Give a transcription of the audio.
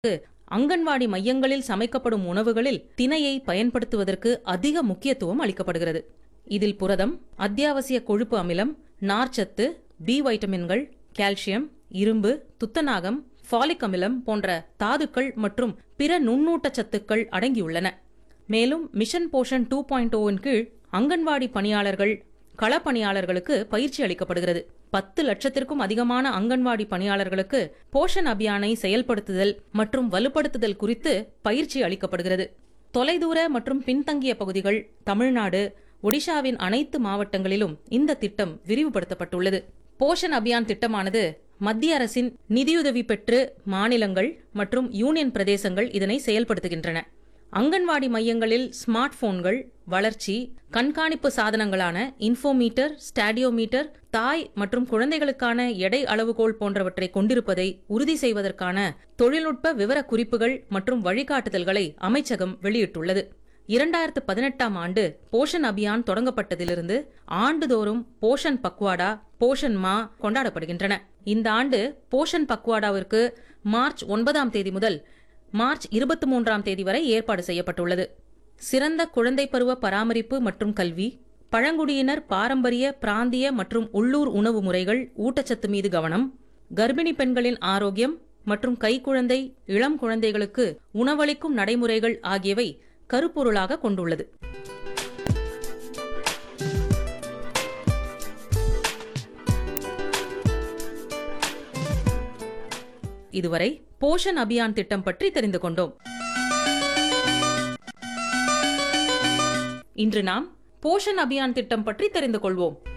அங்கன்வாடி மையங்களில் சமைக்கப்படும் உணவுகளில் திணையை பயன்படுத்துவதற்கு அதிக முக்கியத்துவம் அளிக்கப்படுகிறது இதில் புரதம் அத்தியாவசிய கொழுப்பு அமிலம் நார்ச்சத்து பி வைட்டமின்கள் கால்சியம் இரும்பு துத்தநாகம் ஃபாலிக் அமிலம் போன்ற தாதுக்கள் மற்றும் பிற நுண்ணூட்டச்சத்துக்கள் அடங்கியுள்ளன மேலும் மிஷன் போஷன் டூ பாயிண்ட் ஓவின் கீழ் அங்கன்வாடி பணியாளர்கள் களப்பணியாளர்களுக்கு பயிற்சி அளிக்கப்படுகிறது பத்து லட்சத்திற்கும் அதிகமான அங்கன்வாடி பணியாளர்களுக்கு போஷன் அபியானை செயல்படுத்துதல் மற்றும் வலுப்படுத்துதல் குறித்து பயிற்சி அளிக்கப்படுகிறது தொலைதூர மற்றும் பின்தங்கிய பகுதிகள் தமிழ்நாடு ஒடிஷாவின் அனைத்து மாவட்டங்களிலும் இந்த திட்டம் விரிவுபடுத்தப்பட்டுள்ளது போஷன் அபியான் திட்டமானது மத்திய அரசின் நிதியுதவி பெற்று மாநிலங்கள் மற்றும் யூனியன் பிரதேசங்கள் இதனை செயல்படுத்துகின்றன அங்கன்வாடி மையங்களில் ஸ்மார்ட் போன்கள் வளர்ச்சி கண்காணிப்பு சாதனங்களான இன்ஃபோமீட்டர் ஸ்டாடியோமீட்டர் தாய் மற்றும் குழந்தைகளுக்கான எடை அளவுகோல் போன்றவற்றை கொண்டிருப்பதை உறுதி செய்வதற்கான தொழில்நுட்ப விவர குறிப்புகள் மற்றும் வழிகாட்டுதல்களை அமைச்சகம் வெளியிட்டுள்ளது இரண்டாயிரத்து பதினெட்டாம் ஆண்டு போஷன் அபியான் தொடங்கப்பட்டதிலிருந்து ஆண்டுதோறும் போஷன் பக்வாடா போஷன் மா கொண்டாடப்படுகின்றன இந்த ஆண்டு போஷன் பக்வாடாவிற்கு மார்ச் ஒன்பதாம் தேதி முதல் மார்ச் இருபத்தி மூன்றாம் தேதி வரை ஏற்பாடு செய்யப்பட்டுள்ளது சிறந்த குழந்தை பருவ பராமரிப்பு மற்றும் கல்வி பழங்குடியினர் பாரம்பரிய பிராந்திய மற்றும் உள்ளூர் உணவு முறைகள் ஊட்டச்சத்து மீது கவனம் கர்ப்பிணி பெண்களின் ஆரோக்கியம் மற்றும் கைக்குழந்தை இளம் குழந்தைகளுக்கு உணவளிக்கும் நடைமுறைகள் ஆகியவை கருப்பொருளாக கொண்டுள்ளது இதுவரை போஷன் அபியான் திட்டம் பற்றி தெரிந்து கொண்டோம் இன்று நாம் போஷன் அபியான் திட்டம் பற்றி தெரிந்து கொள்வோம்